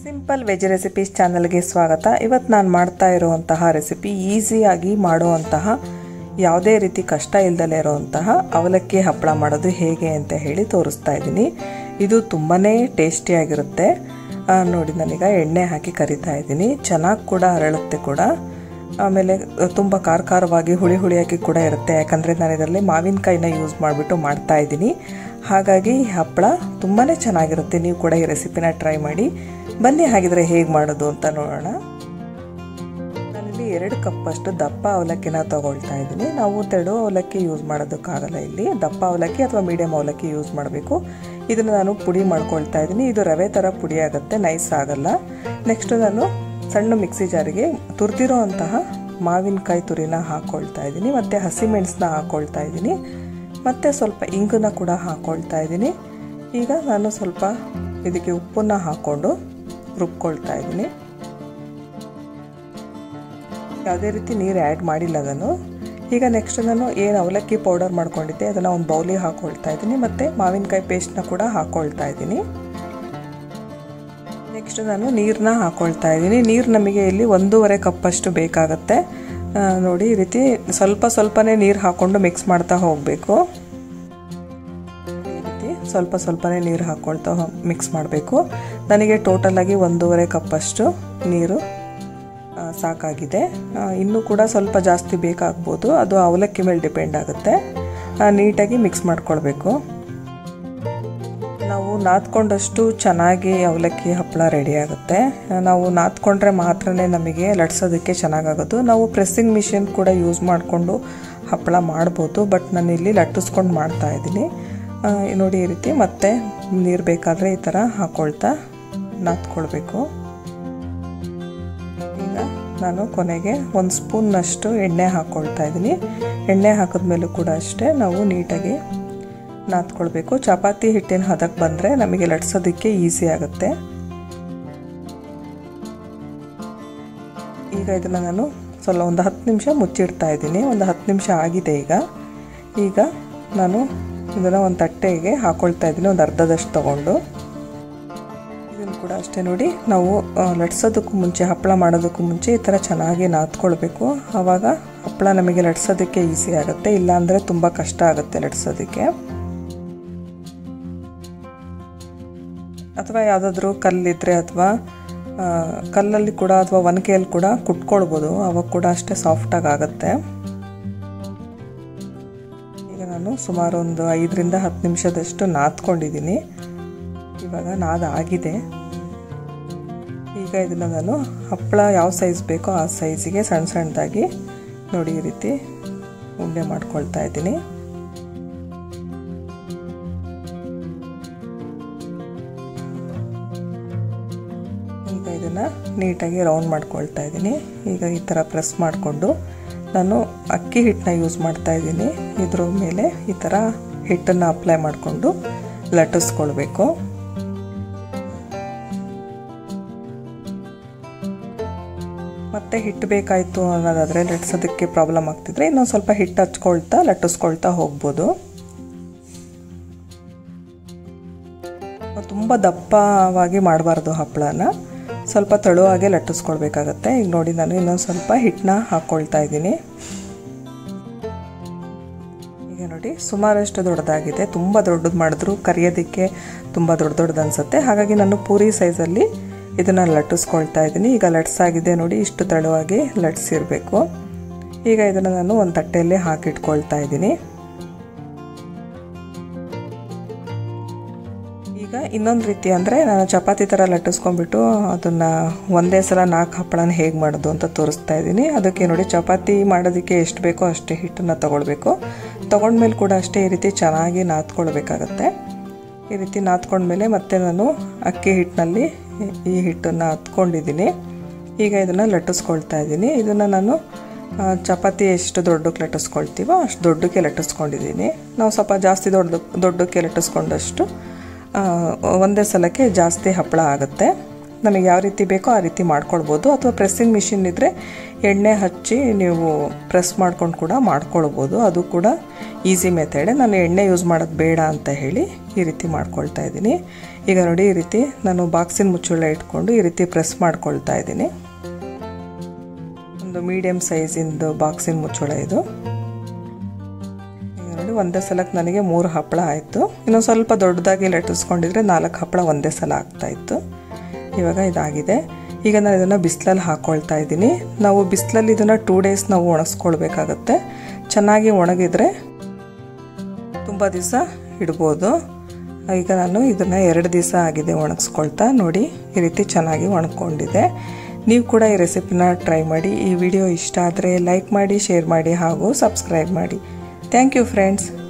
simple veg recipes ಚಾನಲ್ಗೆ ಸ್ವಾಗತ ಇವತ್ತು ನಾನು ಮಾಡ್ತಾ ಇರುವಂತಹ ರೆಸಿಪಿ ಈಸಿಯಾಗಿ ಮಾಡುವಂತಹ ಯಾವುದೇ ರೀತಿ ಕಷ್ಟ ಇಲ್ದಲೇ ಇರುವಂತಹ ಅವಲಕ್ಕಿ ಹಪ್ಪಳ ಮಾಡೋದು ಹೇಗೆ ಅಂತ ಹೇಳಿ ತೋರಿಸ್ತಾ ಇದ್ದೀನಿ ಇದು ತುಂಬಾ ಟೇಸ್ಟಿಯಾಗಿರುತ್ತೆ ಆ, ನೋಡಿ ನಾನೀಗ ಎಣ್ಣೆ ಹಾಕಿ ಕರಿತಾ ಇದ್ದೀನಿ ಚೆನ್ನಾಗಿ ಕೂಡ ಅರಳುತ್ತೆ ಕೂಡ ಆಮೇಲೆ ತುಂಬ ಖಾರ ಖಾರವಾಗಿ ಹುಳಿ ಹುಳಿಯಾಗಿ ಕೂಡ ಇರುತ್ತೆ ಯಾಕಂದರೆ ನಾನು ಇದರಲ್ಲಿ ಮಾವಿನಕಾಯಿನ ಯೂಸ್ ಮಾಡಿಬಿಟ್ಟು ಮಾಡ್ತಾ ಇದ್ದೀನಿ ಹಾಗಾಗಿ ಈ ಹಪ್ಪಳ ತುಂಬಾ ಚೆನ್ನಾಗಿರುತ್ತೆ ನೀವು ಕೂಡ ಈ ರೆಸಿಪಿನ ಟ್ರೈ ಮಾಡಿ ಬನ್ನಿ ಹಾಗಿದ್ರೆ ಹೇಗೆ ಮಾಡೋದು ಅಂತ ನೋಡೋಣ ನಾನಿಲ್ಲಿ ಎರಡು ಕಪ್ಪಷ್ಟು ದಪ್ಪ ಅವಲಕ್ಕಿನ ತಗೊಳ್ತಾ ಇದ್ದೀನಿ ನಾವು ತೆಳು ಅವಲಕ್ಕಿ ಯೂಸ್ ಮಾಡೋದಕ್ಕಾಗಲ್ಲ ಇಲ್ಲಿ ದಪ್ಪ ಅವಲಕ್ಕಿ ಅಥವಾ ಮೀಡಿಯಂ ಅವಲಕ್ಕಿ ಯೂಸ್ ಮಾಡಬೇಕು ಇದನ್ನು ನಾನು ಪುಡಿ ಮಾಡ್ಕೊಳ್ತಾ ಇದ್ದೀನಿ ಇದು ರವೆ ಥರ ಪುಡಿ ಆಗುತ್ತೆ ನೈಸ್ ಆಗಲ್ಲ ನೆಕ್ಸ್ಟ್ ನಾನು ಸಣ್ಣ ಮಿಕ್ಸಿ ಜಾರಿಗೆ ತುರಿದಿರೋ ಅಂತಹ ಮಾವಿನಕಾಯಿ ತುರಿನ ಹಾಕ್ಕೊಳ್ತಾ ಇದ್ದೀನಿ ಮತ್ತು ಹಸಿಮೆಣಸನ್ನ ಹಾಕ್ಕೊಳ್ತಾ ಇದ್ದೀನಿ ಮತ್ತು ಸ್ವಲ್ಪ ಇಂಗನ್ನ ಕೂಡ ಹಾಕ್ಕೊಳ್ತಾ ಇದ್ದೀನಿ ಈಗ ನಾನು ಸ್ವಲ್ಪ ಇದಕ್ಕೆ ಉಪ್ಪನ್ನು ಹಾಕ್ಕೊಂಡು ರುಬ್ಕೊಳ್ತಾ ಇದ್ದೀನಿ ಯಾವುದೇ ರೀತಿ ನೀರು ಆ್ಯಡ್ ಮಾಡಿಲ್ಲ ನಾನು ಈಗ ನೆಕ್ಸ್ಟ್ ನಾನು ಏನು ಅವಲಕ್ಕಿ ಪೌಡರ್ ಮಾಡ್ಕೊಂಡಿದ್ದೆ ಅದನ್ನು ಒಂದು ಬೌಲಿಗೆ ಹಾಕ್ಕೊಳ್ತಾ ಇದ್ದೀನಿ ಮತ್ತು ಮಾವಿನಕಾಯಿ ಪೇಸ್ಟ್ನ ಕೂಡ ಹಾಕ್ಕೊಳ್ತಾ ಇದ್ದೀನಿ ನೆಕ್ಸ್ಟ್ ನಾನು ನೀರನ್ನ ಹಾಕ್ಕೊಳ್ತಾ ಇದ್ದೀನಿ ನೀರು ನಮಗೆ ಇಲ್ಲಿ ಒಂದೂವರೆ ಕಪ್ಪಷ್ಟು ಬೇಕಾಗುತ್ತೆ ನೋಡಿ ಈ ರೀತಿ ಸ್ವಲ್ಪ ಸ್ವಲ್ಪನೇ ನೀರು ಹಾಕ್ಕೊಂಡು ಮಿಕ್ಸ್ ಮಾಡ್ತಾ ಹೋಗಬೇಕು ಈ ರೀತಿ ಸ್ವಲ್ಪ ಸ್ವಲ್ಪನೇ ನೀರು ಹಾಕ್ಕೊಳ್ತಾ ಮಿಕ್ಸ್ ಮಾಡಬೇಕು ನನಗೆ ಟೋಟಲಾಗಿ ಒಂದೂವರೆ ಕಪ್ಪಷ್ಟು ನೀರು ಸಾಕಾಗಿದೆ ಇನ್ನೂ ಕೂಡ ಸ್ವಲ್ಪ ಜಾಸ್ತಿ ಬೇಕಾಗ್ಬೋದು ಅದು ಅವಲಕ್ಕಿ ಮೇಲೆ ಡಿಪೆಂಡ್ ಆಗುತ್ತೆ ನೀಟಾಗಿ ಮಿಕ್ಸ್ ಮಾಡ್ಕೊಳ್ಬೇಕು ನಾವು ನಾದ್ಕೊಂಡಷ್ಟು ಚೆನ್ನಾಗಿ ಅವಲಕ್ಕಿ ಹಪ್ಪಳ ರೆಡಿ ಆಗುತ್ತೆ ನಾವು ನಾದ್ಕೊಂಡ್ರೆ ಮಾತ್ರನೇ ನಮಗೆ ಲಟ್ಸೋದಕ್ಕೆ ಚೆನ್ನಾಗಾಗೋದು ನಾವು ಪ್ರೆಸ್ಸಿಂಗ್ ಮಿಷಿನ್ ಕೂಡ ಯೂಸ್ ಮಾಡಿಕೊಂಡು ಹಪ್ಪಳ ಮಾಡ್ಬೋದು ಬಟ್ ನಾನು ಇಲ್ಲಿ ಲಟ್ಟಿಸ್ಕೊಂಡು ಮಾಡ್ತಾ ಇದ್ದೀನಿ ನೋಡಿ ಈ ರೀತಿ ಮತ್ತೆ ನೀರು ಬೇಕಾದರೆ ಈ ಥರ ಹಾಕ್ಕೊಳ್ತಾ ನಾದ್ಕೊಳ್ಬೇಕು ಈಗ ನಾನು ಕೊನೆಗೆ ಒಂದು ಸ್ಪೂನ್ನಷ್ಟು ಎಣ್ಣೆ ಹಾಕ್ಕೊಳ್ತಾ ಇದ್ದೀನಿ ಎಣ್ಣೆ ಹಾಕಿದ್ಮೇಲೂ ಕೂಡ ಅಷ್ಟೇ ನಾವು ನೀಟಾಗಿ ನಾದ್ಕೊಳ್ಬೇಕು ಚಪಾತಿ ಹಿಟ್ಟಿನ ಹದಕ್ಕೆ ಬಂದರೆ ನಮಗೆ ಲಟ್ಸೋದಕ್ಕೆ ಈಸಿ ಆಗುತ್ತೆ ಈಗ ಇದನ್ನು ನಾನು ಸ್ವಲ್ಪ ಒಂದು ಹತ್ತು ನಿಮಿಷ ಮುಚ್ಚಿಡ್ತಾ ಇದ್ದೀನಿ ಒಂದು ಹತ್ತು ನಿಮಿಷ ಆಗಿದೆ ಈಗ ಈಗ ನಾನು ಇದನ್ನು ಒಂದು ತಟ್ಟೆಗೆ ಹಾಕ್ಕೊಳ್ತಾ ಇದ್ದೀನಿ ಒಂದು ಅರ್ಧದಷ್ಟು ತೊಗೊಂಡು ಇದನ್ನು ಕೂಡ ಅಷ್ಟೇ ನೋಡಿ ನಾವು ಲಟ್ಸೋದಕ್ಕೂ ಮುಂಚೆ ಹಪ್ಪಳ ಮಾಡೋದಕ್ಕೂ ಮುಂಚೆ ಈ ಥರ ಚೆನ್ನಾಗಿ ನಾದ್ಕೊಳ್ಬೇಕು ಆವಾಗ ಹಪ್ಪಳ ನಮಗೆ ಲಟ್ಸೋದಕ್ಕೆ ಈಸಿ ಆಗುತ್ತೆ ಇಲ್ಲಾಂದರೆ ತುಂಬ ಕಷ್ಟ ಆಗುತ್ತೆ ಲಟ್ಸೋದಕ್ಕೆ ಅಥವಾ ಯಾವುದಾದ್ರೂ ಕಲ್ಲಿದ್ದರೆ ಅಥವಾ ಕಲ್ಲಲ್ಲಿ ಕೂಡ ಅಥವಾ ಒನಕೆಯಲ್ಲಿ ಕೂಡ ಕುಟ್ಕೊಳ್ಬೋದು ಅವಾಗ ಕೂಡ ಅಷ್ಟೇ ಸಾಫ್ಟಾಗಿ ಆಗುತ್ತೆ ಈಗ ನಾನು ಸುಮಾರು ಒಂದು ಐದರಿಂದ ಹತ್ತು ನಿಮಿಷದಷ್ಟು ನಾದ್ಕೊಂಡಿದ್ದೀನಿ ಇವಾಗ ನಾದ ಆಗಿದೆ ಈಗ ಇದನ್ನು ನಾನು ಹಪ್ಪಳ ಯಾವ ಸೈಜ್ ಬೇಕೋ ಆ ಸೈಜಿಗೆ ಸಣ್ಣ ಸಣ್ಣದಾಗಿ ನೋಡಿ ಈ ರೀತಿ ಉಂಡೆ ಮಾಡ್ಕೊಳ್ತಾ ಇದ್ದೀನಿ ಈಗ ಇದನ್ನು ನೀಟಾಗಿ ರೌಂಡ್ ಮಾಡ್ಕೊಳ್ತಾ ಇದ್ದೀನಿ ಈಗ ಈ ಥರ ಪ್ರೆಸ್ ಮಾಡಿಕೊಂಡು ನಾನು ಅಕ್ಕಿ ಹಿಟ್ಟನ್ನ ಯೂಸ್ ಮಾಡ್ತಾ ಇದ್ದೀನಿ ಇದ್ರ ಮೇಲೆ ಈ ಥರ ಹಿಟ್ಟನ್ನು ಅಪ್ಲೈ ಮಾಡಿಕೊಂಡು ಲಟ್ಟಿಸ್ಕೊಳ್ಬೇಕು ಮತ್ತೆ ಹಿಟ್ಟು ಬೇಕಾಯಿತು ಅನ್ನೋದಾದರೆ ಲಟ್ಸೋದಕ್ಕೆ ಪ್ರಾಬ್ಲಮ್ ಆಗ್ತಿದ್ರೆ ಇನ್ನೊಂದು ಸ್ವಲ್ಪ ಹಿಟ್ಟು ಹಚ್ಕೊಳ್ತಾ ಲಟ್ಟಿಸ್ಕೊಳ್ತಾ ಹೋಗ್ಬೋದು ತುಂಬ ದಪ್ಪವಾಗಿ ಮಾಡಬಾರ್ದು ಹಪ್ಪಳನ ಸ್ವಲ್ಪ ತೆಳುವಾಗೆ ಲಟ್ಟಿಸ್ಕೊಳ್ಬೇಕಾಗತ್ತೆ ಈಗ ನೋಡಿ ನಾನು ಇನ್ನೊಂದು ಸ್ವಲ್ಪ ಹಿಟ್ಟನ್ನ ಹಾಕ್ಕೊಳ್ತಾ ಇದ್ದೀನಿ ಈಗ ನೋಡಿ ಸುಮಾರಷ್ಟು ದೊಡ್ಡದಾಗಿದೆ ತುಂಬ ದೊಡ್ಡದು ಮಾಡಿದ್ರು ಕರಿಯೋದಕ್ಕೆ ತುಂಬ ದೊಡ್ಡ ದೊಡ್ಡದು ಅನಿಸುತ್ತೆ ಹಾಗಾಗಿ ನಾನು ಪೂರಿ ಸೈಜಲ್ಲಿ ಇದನ್ನು ಲಟ್ಟಿಸ್ಕೊಳ್ತಾ ಇದ್ದೀನಿ ಈಗ ಲಟ್ಸಾಗಿದೆ ನೋಡಿ ಇಷ್ಟು ತೆಳುವಾಗಿ ಲಟ್ಸಿರಬೇಕು ಈಗ ಇದನ್ನು ನಾನು ಒಂದು ತಟ್ಟೆಯಲ್ಲಿ ಹಾಕಿಟ್ಕೊಳ್ತಾ ಇದ್ದೀನಿ ಈಗ ಇನ್ನೊಂದು ರೀತಿ ಅಂದರೆ ನಾನು ಚಪಾತಿ ಥರ ಲಟ್ಟಿಸ್ಕೊಂಡ್ಬಿಟ್ಟು ಅದನ್ನು ಒಂದೇ ಸಲ ನಾಲ್ಕು ಹಪ್ಪಳನ ಹೇಗೆ ಮಾಡೋದು ಅಂತ ತೋರಿಸ್ತಾ ಇದ್ದೀನಿ ಅದಕ್ಕೆ ನೋಡಿ ಚಪಾತಿ ಮಾಡೋದಕ್ಕೆ ಎಷ್ಟು ಬೇಕೋ ಅಷ್ಟೇ ಹಿಟ್ಟನ್ನು ತೊಗೊಳ್ಬೇಕು ತೊಗೊಂಡ್ಮೇಲೆ ಕೂಡ ಅಷ್ಟೇ ಈ ರೀತಿ ಚೆನ್ನಾಗಿ ನಾದ್ಕೊಳ್ಬೇಕಾಗತ್ತೆ ಈ ರೀತಿ ನಾದ್ಕೊಂಡ್ಮೇಲೆ ಮತ್ತೆ ನಾನು ಅಕ್ಕಿ ಹಿಟ್ಟಿನಲ್ಲಿ ಈ ಹಿಟ್ಟನ್ನು ಹತ್ಕೊಂಡಿದ್ದೀನಿ ಈಗ ಇದನ್ನು ಲಟ್ಟಿಸ್ಕೊಳ್ತಾ ಇದ್ದೀನಿ ಇದನ್ನು ನಾನು ಚಪಾತಿ ಎಷ್ಟು ದೊಡ್ಡಕ್ಕೆ ಲಟ್ಟಿಸ್ಕೊಳ್ತೀವೋ ಅಷ್ಟು ದೊಡ್ಡಕ್ಕೆ ಲಟ್ಟಿಸ್ಕೊಂಡಿದ್ದೀನಿ ನಾವು ಸ್ವಲ್ಪ ಜಾಸ್ತಿ ದೊಡ್ಡ ದೊಡ್ಡಕ್ಕೆ ಲಟ್ಟಿಸ್ಕೊಂಡಷ್ಟು ಒಂದೇ ಸಲಕ್ಕೆ ಜಾಸ್ತಿ ಹಪ್ಪಳ ಆಗುತ್ತೆ ನಮಗೆ ಯಾವ ರೀತಿ ಬೇಕೋ ಆ ರೀತಿ ಮಾಡ್ಕೊಳ್ಬೋದು ಅಥವಾ ಪ್ರೆಸ್ಸಿಂಗ್ ಮಿಷಿನ್ ಇದ್ದರೆ ಎಣ್ಣೆ ಹಚ್ಚಿ ನೀವು ಪ್ರೆಸ್ ಮಾಡ್ಕೊಂಡು ಕೂಡ ಮಾಡ್ಕೊಳ್ಬೋದು ಅದು ಕೂಡ ಈಸಿ ಮೆಥಡೆ ನಾನು ಎಣ್ಣೆ ಯೂಸ್ ಮಾಡೋದು ಬೇಡ ಅಂತ ಹೇಳಿ ಈ ರೀತಿ ಮಾಡ್ಕೊಳ್ತಾ ಇದ್ದೀನಿ ಈಗ ನೋಡಿ ಈ ರೀತಿ ನಾನು ಬಾಕ್ಸಿನ ಮುಚ್ಚುಳ ಇಟ್ಕೊಂಡು ಈ ರೀತಿ ಪ್ರೆಸ್ ಮಾಡ್ಕೊಳ್ತಾ ಇದ್ದೀನಿ ಒಂದು ಮೀಡಿಯಮ್ ಸೈಜಿಂದು ಬಾಕ್ಸಿನ ಮುಚ್ಚುಳ ಇದು ಈಗ ನೋಡಿ ಒಂದೇ ಸಲಕ್ಕೆ ನನಗೆ ಮೂರು ಹಪ್ಪಳ ಆಯಿತು ಇನ್ನೊಂದು ಸ್ವಲ್ಪ ದೊಡ್ಡದಾಗಿ ಲಟ್ಟಿಸ್ಕೊಂಡಿದ್ರೆ ನಾಲ್ಕು ಹಪ್ಪಳ ಒಂದೇ ಸಲ ಆಗ್ತಾಯಿತ್ತು ಇವಾಗ ಇದಾಗಿದೆ ಈಗ ನಾನು ಇದನ್ನು ಬಿಸಿಲಲ್ಲಿ ಹಾಕ್ಕೊಳ್ತಾ ಇದ್ದೀನಿ ನಾವು ಬಿಸಿಲಲ್ಲಿ ಇದನ್ನು ಟೂ ಡೇಸ್ ನಾವು ಒಣಗಿಸ್ಕೊಳ್ಬೇಕಾಗತ್ತೆ ಚೆನ್ನಾಗಿ ಒಣಗಿದ್ರೆ ತುಂಬ ದಿವಸ ಇಡ್ಬೋದು ಈಗ ನಾನು ಇದನ್ನು ಎರಡು ದಿವಸ ಆಗಿದೆ ಒಣಗಿಸ್ಕೊಳ್ತಾ ನೋಡಿ ಈ ರೀತಿ ಚೆನ್ನಾಗಿ ಒಣಕೊಂಡಿದೆ ನೀವು ಕೂಡ ಈ ರೆಸಿಪಿನ ಟ್ರೈ ಮಾಡಿ ಈ ವಿಡಿಯೋ ಇಷ್ಟ ಆದರೆ ಲೈಕ್ ಮಾಡಿ ಶೇರ್ ಮಾಡಿ ಹಾಗೂ ಸಬ್ಸ್ಕ್ರೈಬ್ ಮಾಡಿ ಥ್ಯಾಂಕ್ ಯು ಫ್ರೆಂಡ್ಸ್